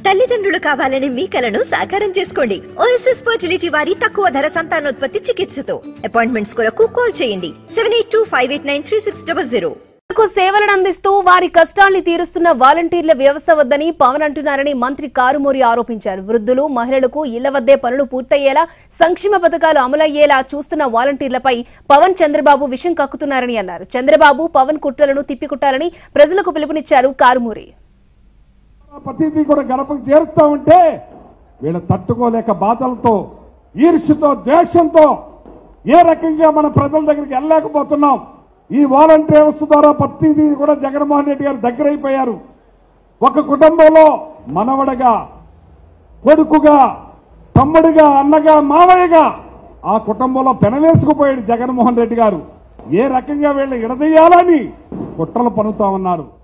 తల్లిదండ్రులు కావాలని మీ కలను సాకారం చేసుకోండి ఓఎస్ఎస్ ఫర్టిలిటీ వారి తక్కువ ధర సంతానోత్పత్తి చికిత్సతో అపాయింట్మెంట్స్ కొరకు కాల్ చేయండి seven eight two five eight nine three six double zero కు సేవలను అందిస్తూ వారి కష్టాల్ని తీరుస్తున్న వాలంటీర్ల వ్యవస్థ వద్దని పవన్ అంటున్నారని మంత్రి కారుమూరి ఆరోపించారు వృద్ధులు మహిళలకు ఇళ్ల వద్దే పనులు పూర్తయ్యేలా సంక్షేమ పథకాలు అమలయ్యేలా చూస్తున్న వాలంటీర్లపై పవన్ చంద్రబాబు విషం కక్కుతున్నారని అన్నారు చంద్రబాబు పవన్ కుట్రలను తిప్పికొట్టాలని ప్రజలకు పిలుపునిచ్చారు కారుమూరి ప్రతిదీ కూడా గడపకు చేరుతా ఉంటే వీళ్ళు తట్టుకోలేక బాధలతో ఈర్ష్యతో ద్వేషంతో ఏ రకంగా మన ప్రజల దగ్గరికి వెళ్ళలేకపోతున్నాం ఈ వాలంటీర్ వ్యవస్థ ద్వారా ప్రతిదీ కూడా జగన్మోహన్ రెడ్డి గారు దగ్గరైపోయారు ఒక కుటుంబంలో మనవడగా కొడుకుగా తమ్ముడిగా అన్నగా మావయ్యగా ఆ కుటుంబంలో పెనవేసుకుపోయాడు జగన్మోహన్ రెడ్డి గారు ఏ రకంగా వీళ్ళు ఇడదీయాలని కుట్రలు పనుతా ఉన్నారు